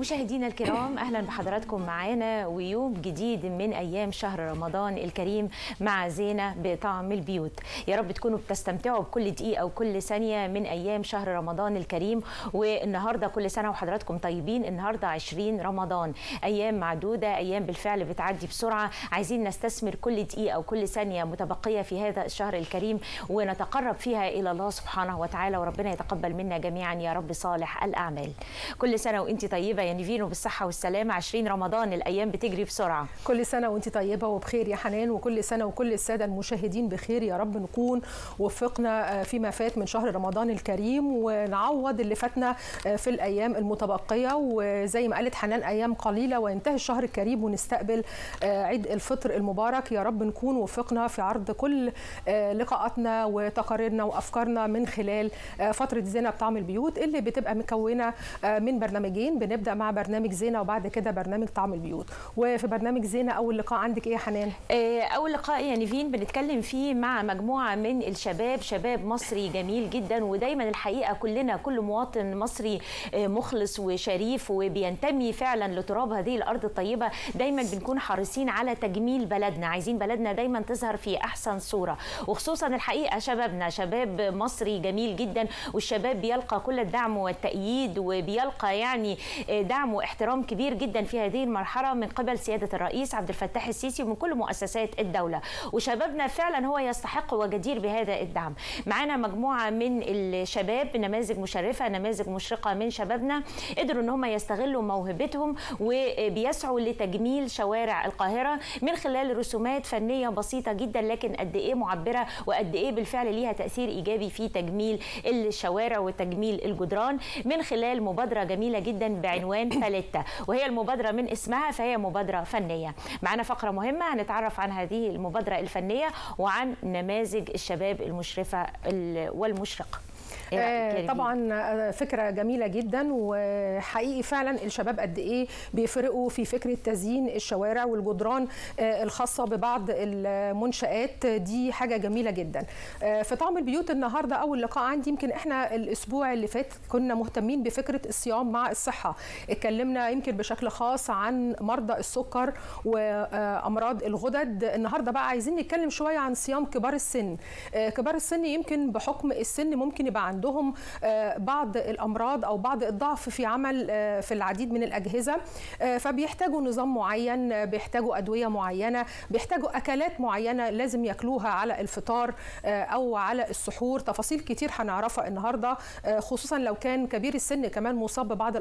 مشاهدينا الكرام اهلا بحضراتكم معانا ويوم جديد من ايام شهر رمضان الكريم مع زينه بطعم البيوت يا رب تكونوا بتستمتعوا بكل دقيقه وكل ثانيه من ايام شهر رمضان الكريم والنهارده كل سنه وحضراتكم طيبين النهارده 20 رمضان ايام معدوده ايام بالفعل بتعدي بسرعه عايزين نستثمر كل دقيقه وكل ثانيه متبقيه في هذا الشهر الكريم ونتقرب فيها الى الله سبحانه وتعالى وربنا يتقبل منا جميعا يا رب صالح الاعمال كل سنه وانت طيبه يا نيفين بالصحه والسلامه 20 رمضان الايام بتجري بسرعه كل سنه وانت طيبه وبخير يا حنان وكل سنه وكل الساده المشاهدين بخير يا رب نكون وفقنا فيما فات من شهر رمضان الكريم ونعوض اللي فاتنا في الايام المتبقيه وزي ما قالت حنان ايام قليله وينتهي الشهر الكريم ونستقبل عيد الفطر المبارك يا رب نكون وفقنا في عرض كل لقاءاتنا وتقاريرنا وافكارنا من خلال فتره زينه بطعم البيوت اللي بتبقى مكونه من برنامجين بنبدا مع برنامج زينه وبعد كده برنامج طعم البيوت وفي برنامج زينه اول لقاء عندك ايه يا حنان اول لقاء يا نيفين بنتكلم فيه مع مجموعه من الشباب شباب مصري جميل جدا ودايما الحقيقه كلنا كل مواطن مصري مخلص وشريف وبينتمي فعلا لتراب هذه الارض الطيبه دايما بنكون حريصين على تجميل بلدنا عايزين بلدنا دايما تظهر في احسن صوره وخصوصا الحقيقه شبابنا شباب مصري جميل جدا والشباب بيلقى كل الدعم والتأييد وبيلقى يعني دعم واحترام كبير جدا في هذه المرحله من قبل سياده الرئيس عبد الفتاح السيسي ومن كل مؤسسات الدوله وشبابنا فعلا هو يستحق وجدير بهذا الدعم معانا مجموعه من الشباب نماذج مشرفه نماذج مشرقه من شبابنا قدروا ان هم يستغلوا موهبتهم وبيسعوا لتجميل شوارع القاهره من خلال رسومات فنيه بسيطه جدا لكن قد ايه معبره وقد ايه بالفعل ليها تاثير ايجابي في تجميل الشوارع وتجميل الجدران من خلال مبادره جميله جدا بعنوان باليتا وهي المبادره من اسمها فهي مبادره فنيه معانا فقره مهمه هنتعرف عن هذه المبادره الفنيه وعن نماذج الشباب المشرفه والمشرقه آه طبعا فكره جميله جدا وحقيقي فعلا الشباب قد ايه بيفرقوا في فكره تزيين الشوارع والجدران آه الخاصه ببعض المنشات دي حاجه جميله جدا آه في طعم البيوت النهارده اول لقاء عندي يمكن احنا الاسبوع اللي فات كنا مهتمين بفكره الصيام مع الصحه اتكلمنا يمكن بشكل خاص عن مرضى السكر وامراض الغدد النهارده بقى عايزين نتكلم شويه عن صيام كبار السن كبار السن يمكن بحكم السن ممكن يبقى عندهم بعض الامراض او بعض الضعف في عمل في العديد من الاجهزه فبيحتاجوا نظام معين بيحتاجوا ادويه معينه بيحتاجوا اكلات معينه لازم ياكلوها على الفطار او على السحور تفاصيل كتير هنعرفها النهارده خصوصا لو كان كبير السن كمان مصاب ببعض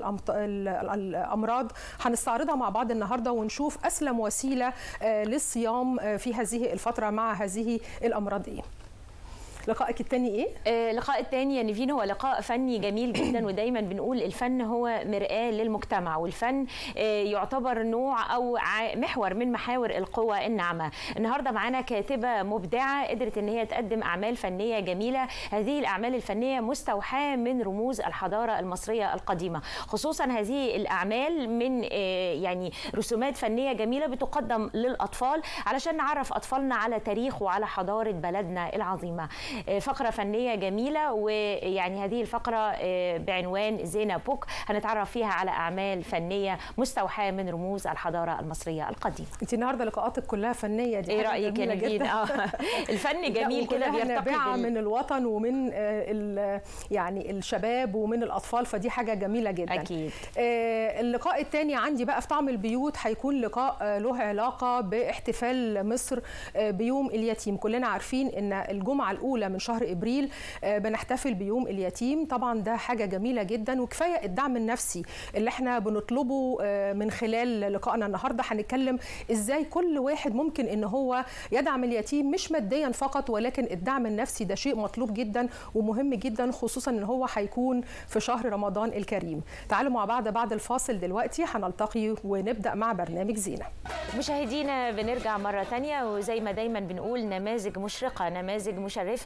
الامراض هنستعرضها مع بعض النهارده ونشوف اسلم وسيله للصيام في هذه الفتره مع هذه الامراض ايه لقائك الثاني ايه؟ آه لقاء الثاني يا نيفين هو لقاء فني جميل جدا ودايما بنقول الفن هو مرآة للمجتمع والفن آه يعتبر نوع او محور من محاور القوة الناعمة النهارده معانا كاتبة مبدعة قدرت ان هي تقدم اعمال فنية جميلة هذه الاعمال الفنية مستوحاة من رموز الحضارة المصرية القديمة خصوصا هذه الاعمال من آه يعني رسومات فنية جميلة بتقدم للاطفال علشان نعرف اطفالنا على تاريخ وعلى حضارة بلدنا العظيمة فقره فنيه جميله ويعني هذه الفقره بعنوان زينه بوك هنتعرف فيها على اعمال فنيه مستوحاه من رموز الحضاره المصريه القديمه انت النهارده لقاءاتك كلها فنيه دي ايه رايك يا نجين اه الفن جميل كده بيرتقي من الوطن ومن يعني الشباب ومن الاطفال فدي حاجه جميله جدا اكيد آه اللقاء الثاني عندي بقى في طعم البيوت هيكون لقاء له علاقه باحتفال مصر بيوم اليتيم كلنا عارفين ان الجمعه الاولى من شهر ابريل بنحتفل بيوم اليتيم طبعا ده حاجه جميله جدا وكفايه الدعم النفسي اللي احنا بنطلبه من خلال لقائنا النهارده هنتكلم ازاي كل واحد ممكن ان هو يدعم اليتيم مش ماديا فقط ولكن الدعم النفسي ده شيء مطلوب جدا ومهم جدا خصوصا ان هو هيكون في شهر رمضان الكريم تعالوا مع بعض بعد الفاصل دلوقتي هنلتقي ونبدا مع برنامج زينه مشاهدينا بنرجع مره ثانيه وزي ما دايما بنقول نماذج مشرقه نماذج مشرفه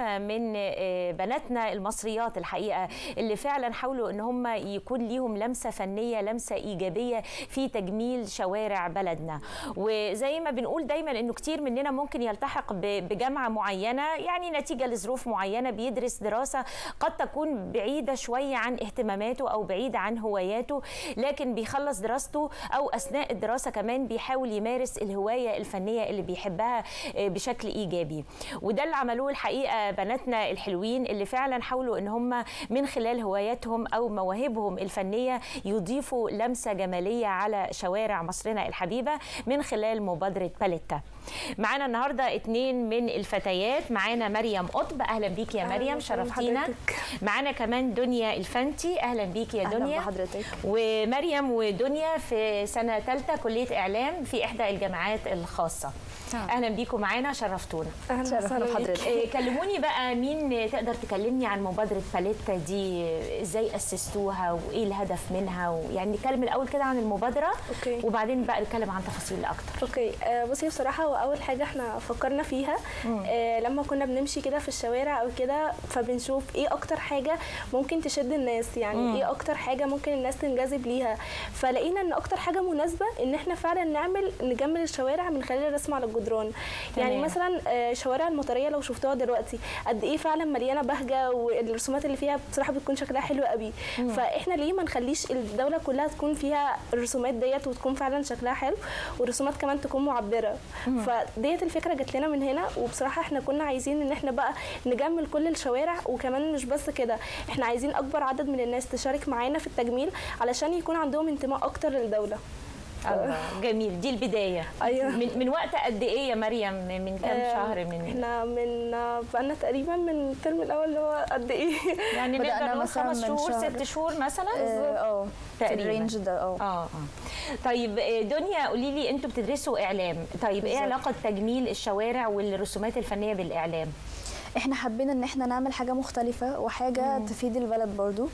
معانا من آه، بناتنا المصريات الحقيقه اللي فعلا حاولوا ان هم يكون ليهم لمسه فنيه لمسه ايجابيه في تجميل شوارع بلدنا وزي ما بنقول دايما انه كتير مننا ممكن يلتحق ب- بجامعه معينه يعني نتيجه لظروف معينه بيدرس دراسه قد تكون بعيده شويه عن اهتماماته او بعيده عن هواياته لكن بيخلص دراسته او اثناء الدراسه كمان بيحاول يمارس الهوايه الفنيه اللي بيحبها آه، بشكل ايجابي وده اللي عملوه الحقيقه بناتنا الحلوين اللي فعلا حاولوا ان هم من خلال هواياتهم او مواهبهم الفنيه يضيفوا لمسه جماليه على شوارع مصرنا الحبيبه من خلال مبادره باليتا معانا النهارده اتنين من الفتيات معانا مريم قطب اهلا بيكي يا أهلاً مريم وسهلاً شرفتينا بحضرتك. معانا كمان دنيا الفنتي اهلا بيكي يا أهلاً دنيا بحضرتك. ومريم ودنيا في سنه ثالثه كليه اعلام في احدى الجامعات الخاصه تمام. اهلا بيكم معانا شرفتونا اهلا شرفنا وسهلا بحضرتك. بحضرتك إيه، كلموني بقى مين تقدر تكلمني عن مبادرة باليتا دي ازاي اسستوها وايه الهدف منها ويعني نتكلم الاول كده عن المبادرة أوكي. وبعدين بقى نتكلم عن تفاصيل اكتر اوكي آه، بصي بصراحه هو اول حاجه احنا فكرنا فيها آه، لما كنا بنمشي كده في الشوارع او كده فبنشوف ايه اكتر حاجه ممكن تشد الناس يعني مم. ايه اكتر حاجه ممكن الناس تنجذب ليها فلقينا ان اكتر حاجه مناسبه ان احنا فعلا نعمل نجمل الشوارع من خلال الرسم على الجدران يعني تمام. مثلا آه، شوارع المطريه لو شفتوها دلوقتي قد ايه فعلا مليانه بهجه والرسومات اللي فيها بصراحه بتكون شكلها حلو قوي فاحنا ليه ما نخليش الدوله كلها تكون فيها الرسومات ديت وتكون فعلا شكلها حلو والرسومات كمان تكون معبره فديت الفكره جت لنا من هنا وبصراحه احنا كنا عايزين ان احنا بقى نجمل كل الشوارع وكمان مش بس كده احنا عايزين اكبر عدد من الناس تشارك معانا في التجميل علشان يكون عندهم انتماء اكتر للدوله الله جميل دي البداية أيوة. من, من وقت قد ايه يا مريم من كام آه، شهر من احنا من آه، بقالنا تقريبا من الترم الاول اللي هو قد ايه يعني بدأنا نقدر نقول مثلاً خمس من شهور شهر. ست شهور مثلا اه اه في تقريباً. الرينج ده اه اه اه طيب آه، دنيا قولي لي انتوا بتدرسوا اعلام طيب ايه بالظبط. علاقه تجميل الشوارع والرسومات الفنيه بالاعلام احنا حبينا ان احنا نعمل حاجه مختلفه وحاجه تفيد البلد برضو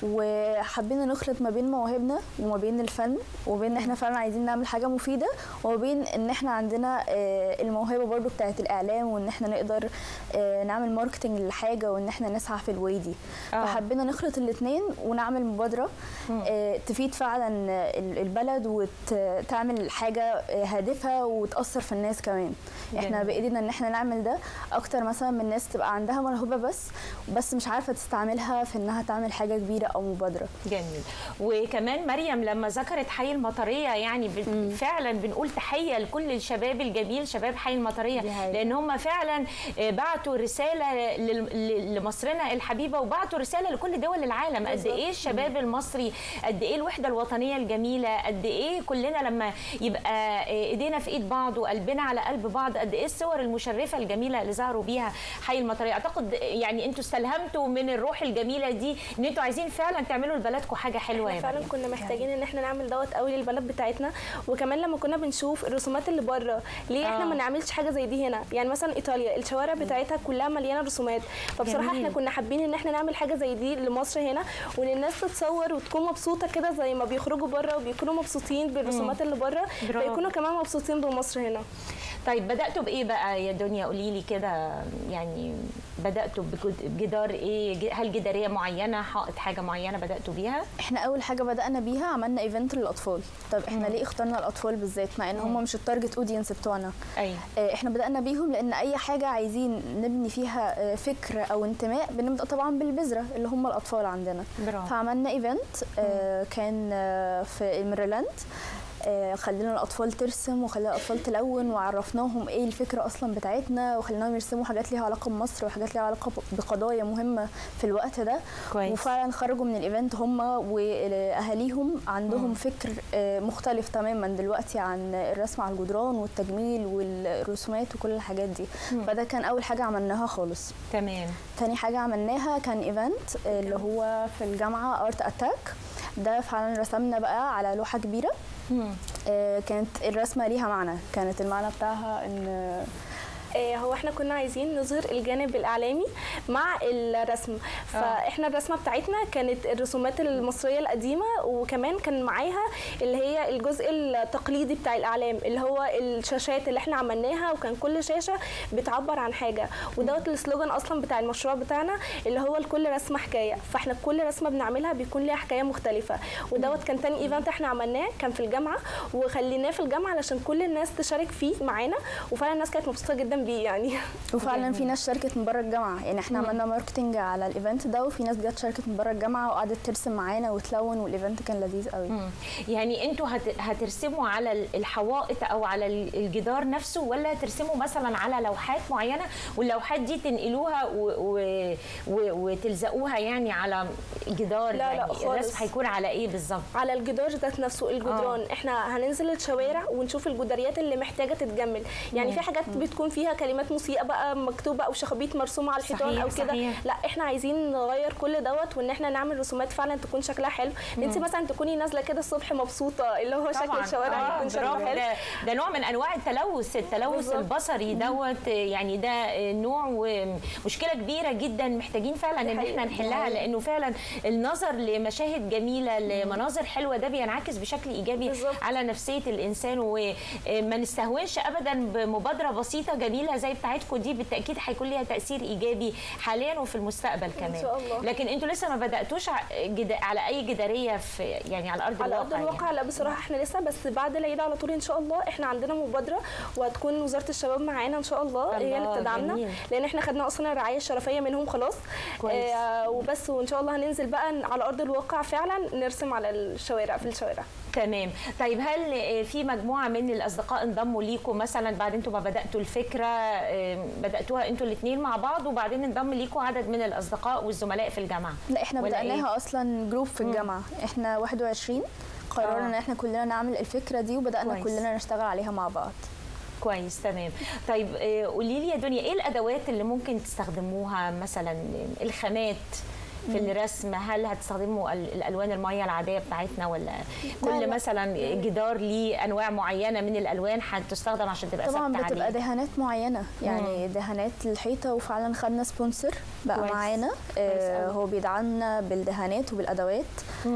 وحبينا نخلط ما بين مواهبنا وما بين الفن وبين ان احنا فعلا عايزين نعمل حاجه مفيده وما بين ان احنا عندنا آه، الموهبه برضو بتاعت الاعلام وان احنا نقدر آه، نعمل ماركتنج للحاجه وان احنا نسعى في الواي دي آه. فحبينا نخلط الاثنين ونعمل مبادره آه، تفيد فعلا ال- البلد وتعمل حاجه آه، هادفه وتاثر في الناس كمان احنا جميل. بايدينا ان احنا نعمل ده اكتر مثلا من الناس تبقى عندها موهبه بس بس مش عارفه تستعملها في انها تعمل حاجه كبيره او مبادره جميل وكمان مريم لما ذكرت حي المطريه يعني ب- فعلا بنقول تحيه لكل الشباب الجميل شباب حي المطريه دي حقيقة. لان هم فعلا آه، بعتوا رساله لل- ل- لمصرنا الحبيبه وبعتوا رساله لكل دول العالم قد ايه الشباب المصري قد ايه الوحده الوطنيه الجميله قد ايه كلنا لما يبقى آه، ايدينا في ايد بعض وقلبنا على قلب بعض قد ايه الصور المشرفه الجميله اللي ظهروا بيها حي المطريه اعتقد يعني انتوا استلهمتوا من الروح الجميله دي ان انتوا عايزين فعلا تعملوا لبلدكم حاجه حلوه احنا يا فعلا مريم. كنا محتاجين ان احنا نعمل دوت قوي للبلد بتاعتنا وكمان لما كنا بنشوف الرسومات اللي بره ليه احنا آه. ما نعملش حاجه زي دي هنا يعني مثلا ايطاليا الشوارع بتاعتها كلها مليانه رسومات فبصراحه جميل. احنا كنا حابين ان احنا نعمل حاجه زي دي لمصر هنا وان الناس تتصور وتكون مبسوطه كده زي ما بيخرجوا بره وبيكونوا مبسوطين بالرسومات اللي بره برافو. فيكونوا كمان مبسوطين بمصر هنا طيب بداتوا بايه بقى يا دنيا قولي لي كده يعني بداتوا بجد- بجدار ايه ج- هل جداريه معينه حائط حاجه معينه بداتوا بيها احنا اول حاجه بدانا بيها عملنا ايفنت للاطفال طب احنا ليه اخترنا الاطفال بالذات مع ان هم مش التارجت اودينس بتوعنا ايوه آه، احنا بدأنا بيهم لأن أي حاجة عايزين نبني فيها آه، فكر أو انتماء بنبدأ طبعا بالبذرة اللي هم الأطفال عندنا برافو. فعملنا ايفنت آه، كان آه، في الميرلاند آه، خلينا الأطفال ترسم وخلينا الأطفال تلون وعرفناهم إيه الفكرة أصلا بتاعتنا وخليناهم يرسموا حاجات ليها علاقة بمصر وحاجات ليها علاقة بقضايا مهمة في الوقت ده كويس. وفعلا خرجوا من الايفنت هم واهاليهم عندهم فكر آه، مختلف تماما دلوقتي عن الرسم على الجدران والتجميل والرسومات وكل الحاجات دي فده كان اول حاجه عملناها خالص تمام تاني حاجه عملناها كان ايفنت اللي هو في الجامعه ارت اتاك ده فعلا رسمنا بقى على لوحه كبيره آه، كانت الرسمه ليها معنى كانت المعنى بتاعها ان آه، هو احنا كنا عايزين نظهر الجانب الاعلامي مع الرسم فاحنا الرسمه بتاعتنا كانت الرسومات المصريه القديمه وكمان كان معاها اللي هي الجزء التقليدي بتاع الاعلام اللي هو الشاشات اللي احنا عملناها وكان كل شاشه بتعبر عن حاجه ودوت السلوجان اصلا بتاع المشروع بتاعنا اللي هو لكل رسمه حكايه فاحنا كل رسمه بنعملها بيكون ليها حكايه مختلفه ودوت كان تاني ايفنت احنا عملناه كان في الجامعه وخليناه في الجامعه علشان كل الناس تشارك فيه معانا وفعلا الناس كانت مبسوطه جدا بيه يعني وفعلا في ناس شاركت من بره الجامعه يعني احنا عملنا ماركتنج على الايفنت ده وفي ناس جت شاركت من بره الجامعه وقعدت ترسم معانا وتلون والايفنت كان لذيذ قوي مم. يعني انتوا هت... هترسموا على ال- الحوائط او على ال- الجدار نفسه ولا هترسموا مثلا على لوحات معينه واللوحات دي تنقلوها و... و... و... وتلزقوها يعني على جدار لا، لا، يعني خالص. الرسم هيكون على ايه بالظبط على الجدار ذات نفسه الجدران آه. احنا هننزل الشوارع ونشوف الجداريات اللي محتاجه تتجمل يعني في حاجات بتكون فيها كلمات موسيقى بقى مكتوبه او شخابيط مرسومه على الحيطان صحيح، او كده صحيح. لا احنا عايزين نغير كل دوت وان احنا نعمل رسومات فعلا تكون شكلها حلو انت مثلا تكوني نازله كده الصبح مبسوطه اللي هو شكل الشوارع آه، يكون شكله برافو. حلو ده, ده نوع من انواع التلوث التلوث بالظبط. البصري دوت يعني ده نوع ومشكله كبيره جدا محتاجين فعلا ان حقيقة. احنا نحلها لانه فعلا النظر لمشاهد جميله لمناظر حلوه ده بينعكس بشكل ايجابي بالظبط. على نفسيه الانسان وما نستهونش ابدا بمبادره بسيطه جميله زي بتاعتكم دي بالتاكيد هيكون ليها تاثير ايجابي حاليا وفي المستقبل كمان شاء الله. لكن انتوا لسه ما بداتوش ع- جد- على اي جداريه في يعني على ارض على الواقع ارض الواقع لا بصراحه احنا لسه بس بعد العيد على طول ان شاء الله احنا عندنا مبادره وهتكون وزاره الشباب معانا ان شاء الله هي اللي الله، بتدعمنا جميل. لان احنا خدنا اصلا الرعايه الشرفيه منهم خلاص كويس. آه وبس وان شاء الله هننزل بقى على ارض الواقع فعلا نرسم على الشوارع في الشوارع تمام طيب هل آه، في مجموعه من الاصدقاء انضموا ليكم مثلا بعد انتوا ما بداتوا الفكره آه، بداتوها انتوا الاثنين مع بعض وبعدين انضم ليكم عدد من الاصدقاء والزملاء في الجامعه لا احنا ولا بدأناها اصلا جروب في الجامعه احنا 21 قررنا آه. ان احنا كلنا نعمل الفكره دي وبدأنا كويس. كلنا نشتغل عليها مع بعض كويس تمام طيب آه، قولي لي يا دنيا ايه الادوات اللي ممكن تستخدموها مثلا الخامات في الرسم هل هتستخدموا ال- الالوان الميه العاديه بتاعتنا ولا كل لا. مثلا جدار ليه انواع معينه من الالوان هتستخدم عشان تبقى طبعا ثابته بتبقى عليه دهانات معينه يعني دهانات الحيطه وفعلا خدنا سبونسر بقى كويس. معانا كويس آه أوي. هو بيدعمنا بالدهانات وبالادوات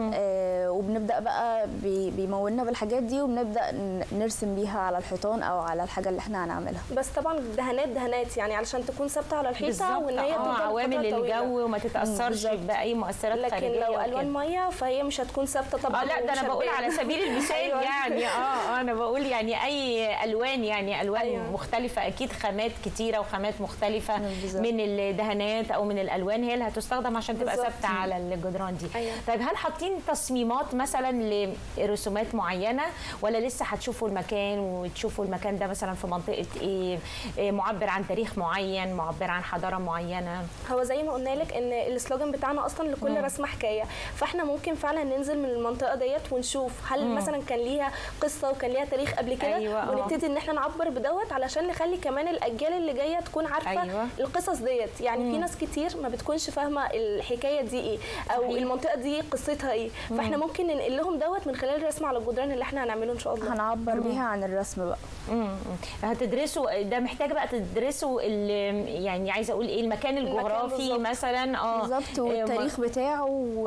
آه وبنبدا بقى بي بيمولنا بالحاجات دي وبنبدا ن- نرسم بيها على الحيطان او على الحاجه اللي احنا هنعملها بس طبعا دهانات دهانات يعني علشان تكون ثابته على الحيطه بالظبط وان هي آه، تفضل عوامل فترة طويلة. الجو وما تتاثرش بالظبط. باي مؤثرات لكن خارجيه لو وكده. الوان ميه فهي مش هتكون ثابته طبعا اه لا ده ومش انا بقول هتبان. على سبيل المثال أيوة. يعني اه آه، انا بقول يعني اي الوان يعني الوان أيوة. أيوة. مختلفه اكيد خامات كتيره وخامات مختلفه بالظبط. من الدهانات او من الالوان هي اللي هتستخدم عشان تبقى بالظبط. ثابته على الجدران دي أيوة. طيب هل حاطين تصميمات مثلا لرسومات معينه ولا لسه هتشوفوا المكان وتشوفوا المكان ده مثلا في منطقه ايه إيه معبر عن تاريخ معين معبر عن حضاره معينه هو زي ما قلنا لك ان السلوجان بتاعنا اصلا لكل رسمه حكايه فاحنا ممكن فعلا ننزل من المنطقه ديت ونشوف هل مم. مثلا كان ليها قصه وكان ليها تاريخ قبل كده أيوة، آه. ونبتدي ان احنا نعبر بدوت علشان نخلي كمان الاجيال اللي جايه تكون عارفه أيوة. القصص ديت يعني في ناس كتير ما بتكونش فاهمه الحكايه دي ايه او صحيح. المنطقه دي قصتها ايه فاحنا ممكن ننقل لهم دوت من خلال الرسم على الجدران اللي احنا هنعمله ان شاء الله هنعبر بيها عن الرسم بقى مم. هتدرسوا ده محتاج بقى تدرسوا ال- يعني عايزه اقول ايه المكان الجغرافي بالظبط. مثلا اه بالظبط آه، والتاريخ بتاعه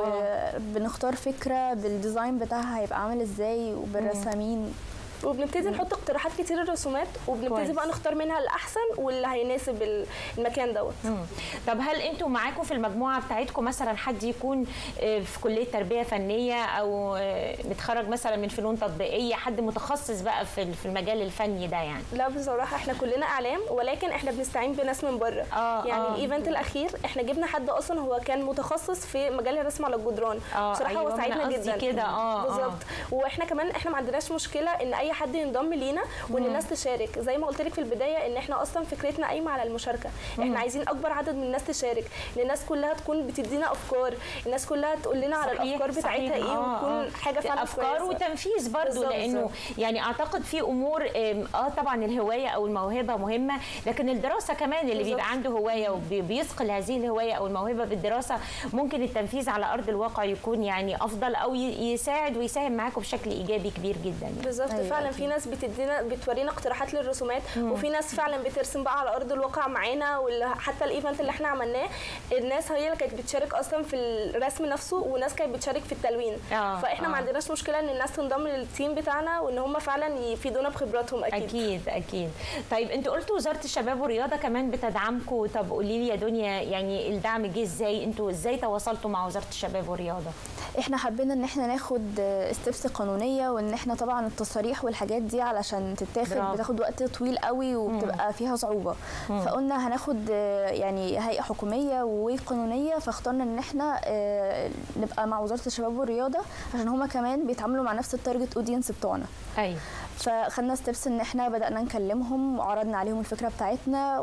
وبنختار فكره بالديزاين بتاعها هيبقى عامل ازاي وبالرسامين وبنبتدي نحط اقتراحات كتير الرسومات وبنبتدي كويس. بقى نختار منها الاحسن واللي هيناسب ال- المكان دوت مم. طب هل انتوا معاكم في المجموعه بتاعتكم مثلا حد يكون آه، في كليه تربيه فنيه او آه، متخرج مثلا من فنون تطبيقيه حد متخصص بقى في في المجال الفني ده يعني لا بصراحه احنا كلنا اعلام ولكن احنا بنستعين بناس من بره آه، يعني آه. الايفنت الاخير احنا جبنا حد اصلا هو كان متخصص في مجال الرسم على الجدران آه، بصراحه أيوة، هو ما أنا ساعدنا قصدي جدا كده، آه، آه. بالظبط واحنا كمان احنا ما عندناش مشكله ان اي حد ينضم لينا وان الناس تشارك زي ما قلت لك في البدايه ان احنا اصلا فكرتنا قايمه على المشاركه احنا عايزين اكبر عدد من الناس تشارك ان الناس كلها تكون بتدينا افكار الناس كلها تقول لنا على صحيح، الافكار صحيح. بتاعتها ايه آه، وتكون آه. حاجه فعلا افكار كويسة. وتنفيذ برضو بالظبط، لانه بالظبط. يعني اعتقد في امور آم، اه طبعا الهوايه او الموهبه مهمه لكن الدراسه كمان اللي بالظبط. بيبقى عنده هوايه وبيثقل هذه الهوايه او الموهبه بالدراسه ممكن التنفيذ على ارض الواقع يكون يعني افضل او ي- يساعد ويساهم معاكم بشكل ايجابي كبير جدا يعني. بالظبط أيوة. فعلا فعلا في ناس بتدينا بتورينا اقتراحات للرسومات وفي ناس فعلا بترسم بقى على ارض الواقع معانا وحتى الايفنت اللي احنا عملناه الناس هي اللي كانت بتشارك اصلا في الرسم نفسه وناس كانت بتشارك في التلوين آه، فاحنا ما آه. عندناش مشكله ان الناس تنضم للتيم بتاعنا وان هم فعلا يفيدونا بخبراتهم اكيد, اكيد اكيد طيب انتوا قلتوا وزاره الشباب والرياضه كمان بتدعمكم طب قولي لي يا دنيا يعني الدعم جه ازاي انتوا ازاي تواصلتوا مع وزاره الشباب والرياضه احنا حبينا ان احنا ناخد ستيبس قانونيه وان احنا طبعا التصاريح والحاجات دي علشان تتاخد برافو. بتاخد وقت طويل قوي وبتبقى فيها صعوبه فقلنا هناخد آه، يعني هيئه حكوميه وقانونيه فاخترنا ان احنا آه، نبقى مع وزاره الشباب والرياضه عشان هما كمان بيتعاملوا مع نفس التارجت اودينس بتوعنا ايوه فخدنا ستيبس ان احنا بدانا نكلمهم وعرضنا عليهم الفكره بتاعتنا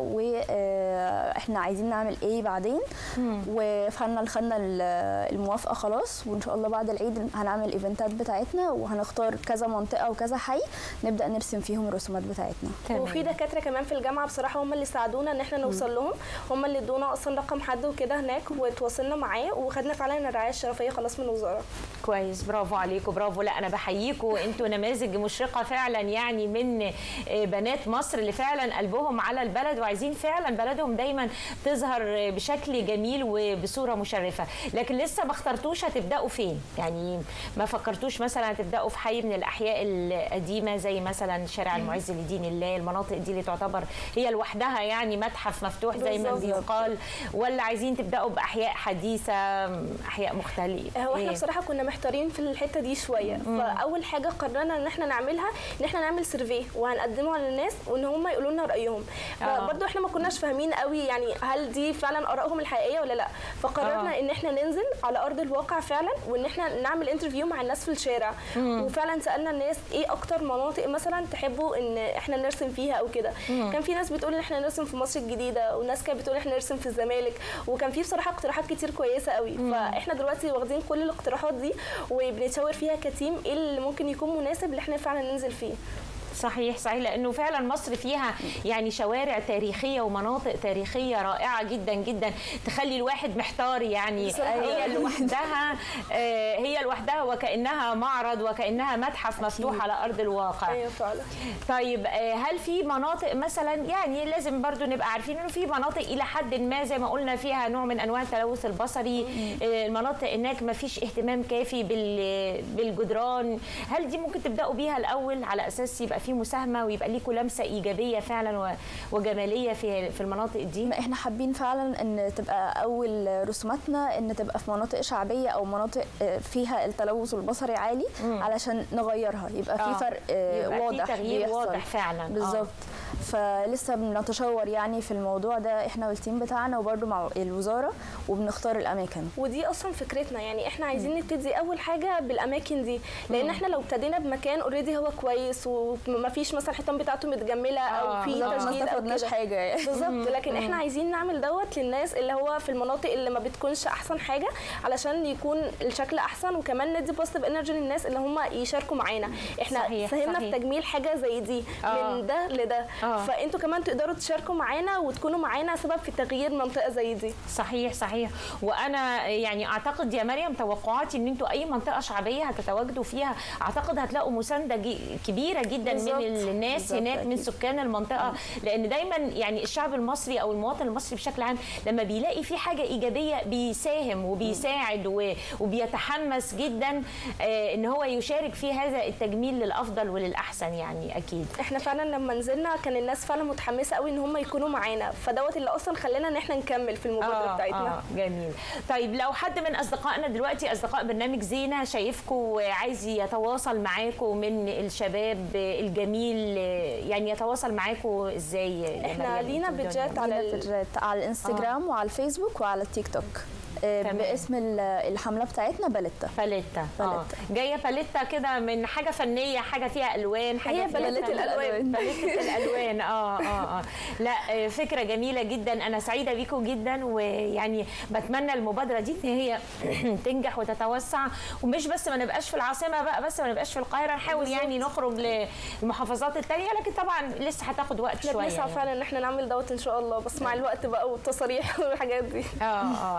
واحنا عايزين نعمل ايه بعدين وفعلا خدنا ال- الموافقه خلاص وان شاء الله بعد العيد هنعمل الايفنتات بتاعتنا وهنختار كذا منطقه وكذا حي نبدا نرسم فيهم الرسومات بتاعتنا تمام. وفي دكاتره كمان في الجامعه بصراحه هم اللي ساعدونا ان احنا نوصل لهم هم اللي ادونا اصلا رقم حد وكده هناك وتواصلنا معاه وخدنا فعلا الرعايه الشرفيه خلاص من الوزاره كويس برافو عليكم برافو لا انا بحييكم انتوا نماذج مشرقه فعلا يعني من آه، بنات مصر اللي فعلا قلبهم على البلد وعايزين فعلا بلدهم دايما تظهر آه، بشكل جميل وبصوره مشرفه لكن لسه ما اخترتوش هتبداوا فين يعني ما فكرتوش مثلا هتبداوا في حي من الاحياء القديمه زي مثلا شارع المعز لدين الله المناطق دي اللي تعتبر هي لوحدها يعني متحف مفتوح زي ما بالظبط. بيقال ولا عايزين تبداوا باحياء حديثه احياء مختلفه هو احنا إيه؟ بصراحه كنا محتارين في الحته دي شويه فاول حاجه قررنا ان احنا نعملها ان احنا نعمل سيرفي وهنقدمه على الناس وان هم يقولوا لنا رايهم آه. فبرضه احنا ما كناش فاهمين قوي يعني هل دي فعلا ارائهم الحقيقيه ولا لا فقررنا آه. ان احنا ننزل على ارض الواقع فعلا وان احنا نعمل انترفيو مع الناس في الشارع وفعلا سالنا الناس ايه اكتر مناطق مثلا تحبوا ان احنا نرسم فيها او كده كان في ناس بتقول ان احنا نرسم في مصر الجديده وناس كانت بتقول احنا نرسم في الزمالك وكان في بصراحه اقتراحات كتير كويسه قوي فاحنا دلوقتي واخدين كل الاقتراحات دي وبنتشاور فيها كتيم ايه اللي ممكن يكون مناسب اللي احنا فعلا ننزل فيه صحيح صحيح لانه فعلا مصر فيها يعني شوارع تاريخيه ومناطق تاريخيه رائعه جدا جدا تخلي الواحد محتار يعني بصراحة. هي لوحدها آه، هي لوحدها وكانها معرض وكانها متحف مفتوح على ارض الواقع ايوه فعلا طيب آه، هل في مناطق مثلا يعني لازم برضو نبقى عارفين انه في مناطق الى حد ما زي ما قلنا فيها نوع من انواع التلوث البصري آه، المناطق هناك ما فيش اهتمام كافي بال- بالجدران هل دي ممكن تبداوا بيها الاول على اساس يبقى في مساهمه ويبقى ليكوا لمسه ايجابيه فعلا و- وجماليه في في المناطق دي ما احنا حابين فعلا ان تبقى اول رسوماتنا ان تبقى في مناطق شعبيه او مناطق آه، فيها التلوث البصري عالي علشان نغيرها يبقى آه. في فرق آه، يبقى في واضح تغيير بيحصل. واضح فعلا. آه. بالظبط فلسه بنتشاور يعني في الموضوع ده احنا والتيم بتاعنا وبرده مع الوزاره وبنختار الاماكن ودي اصلا فكرتنا يعني احنا عايزين نبتدي اول حاجه بالاماكن دي لان احنا لو ابتدينا بمكان اوريدي هو كويس وما فيش مثلا الحيطان بتاعته متجمله آه، او في بالظبط، ما تشغيل او استفدناش كده حاجه يعني بالظبط لكن احنا عايزين نعمل دوت للناس اللي هو في المناطق اللي ما بتكونش احسن حاجه علشان يكون الشكل احسن وكمان ندي بوزيتيف انرجي للناس اللي هم يشاركوا معانا احنا صحيح، ساهمنا صحيح. في تجميل حاجه زي دي آه. من ده لده آه. فانتوا كمان تقدروا تشاركوا معانا وتكونوا معانا سبب في تغيير منطقه زي دي صحيح صحيح وانا يعني اعتقد يا مريم توقعاتي ان انتوا اي منطقه شعبيه هتتواجدوا فيها اعتقد هتلاقوا مسانده جي- كبيره جدا بالظبط. من الناس بالظبط هناك من أكيد. سكان المنطقه لان دايما يعني الشعب المصري او المواطن المصري بشكل عام لما بيلاقي في حاجه ايجابيه بيساهم وبيساعد و- وبيتحمس جدا آه، ان هو يشارك في هذا التجميل للافضل وللاحسن يعني اكيد احنا فعلا لما نزلنا كان الناس فعلا متحمسه قوي ان هم يكونوا معانا فدوت اللي اصلا خلانا ان احنا نكمل في المبادره بتاعتنا آه جميل طيب لو حد من اصدقائنا دلوقتي اصدقاء برنامج زينه شايفكم وعايز يتواصل معاكم من الشباب الجميل يعني يتواصل معاكم ازاي يا احنا مريم؟ لينا انتوا بيدجات الدنيا؟ على على ال- الفيديوهات على الانستجرام وعلى الفيسبوك وعلى التيك توك آه، تمام. باسم ال- الحمله بتاعتنا باليتا باليتا اه باليتا. جايه باليتا كده من حاجه فنيه حاجه فيها الوان حاجه هي فيها باليتة فن- الألوان. باليتة الالوان اه اه اه لا آه، فكره جميله جدا انا سعيده بيكم جدا ويعني بتمنى المبادره دي ان هي تنجح وتتوسع ومش بس ما نبقاش في العاصمه بقى بس ما نبقاش في القاهره نحاول يعني نخرج للمحافظات التانية لكن طبعا لسه هتاخد وقت احنا شويه بنسعى يعني. فعلا ان احنا نعمل دوت ان شاء الله بس مع الوقت بقى والتصاريح والحاجات دي اه اه اكيد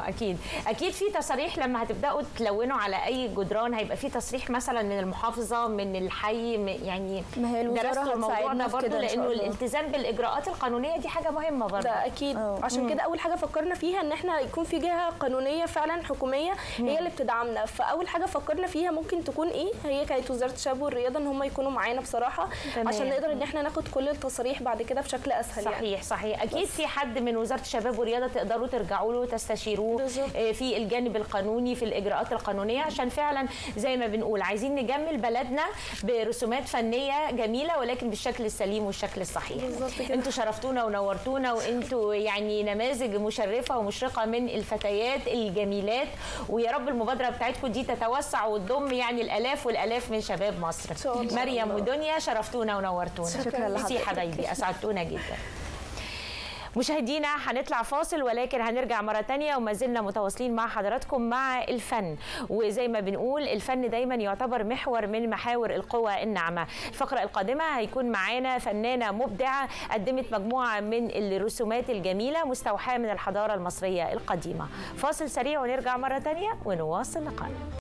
اكيد في تصاريح لما هتبداوا تلونوا على اي جدران هيبقى في تصريح مثلا من المحافظه من الحي م- يعني ما هي الوزارة درستوا الموضوع هتساعدنا ده في برضه كده إن شاء لانه الله. الالتزام بالاجراءات القانونيه دي حاجه مهمه برضه ده اكيد أه. عشان كده اول حاجه فكرنا فيها ان احنا يكون في جهه قانونيه فعلا حكوميه هي اللي بتدعمنا فاول حاجه فكرنا فيها ممكن تكون ايه هي كانت وزاره الشباب والرياضه ان هم يكونوا معانا بصراحه تمام. عشان نقدر ان احنا ناخد كل التصاريح بعد كده بشكل اسهل يعني. صحيح صحيح اكيد في حد من وزاره الشباب والرياضه تقدروا ترجعوا له تستشيروه بالظبط. آه، في الجانب القانوني في الاجراءات القانونيه عشان فعلا زي ما بنقول عايزين نجمل بلدنا برسومات فنيه جميله ولكن بالشكل السليم والشكل الصحيح بالظبط كده. انتوا شرفتونا ونورتونا وانتوا يعني نماذج مشرفه ومشرقه من الفتيات الجميلات ويا رب المبادره بتاعتكم دي تتوسع وتضم يعني الالاف والالاف من شباب مصر شاء الله. مريم ودنيا شرفتونا ونورتونا شكرا ميرسي لحضرتك. حبايبي اسعدتونا جدا مشاهدينا هنطلع فاصل ولكن هنرجع مرة تانية وما زلنا متواصلين مع حضراتكم مع الفن وزي ما بنقول الفن دايما يعتبر محور من محاور القوى الناعمة الفقرة القادمة هيكون معانا فنانة مبدعة قدمت مجموعة من الرسومات الجميلة مستوحاة من الحضارة المصرية القديمة فاصل سريع ونرجع مرة تانية ونواصل لقاءنا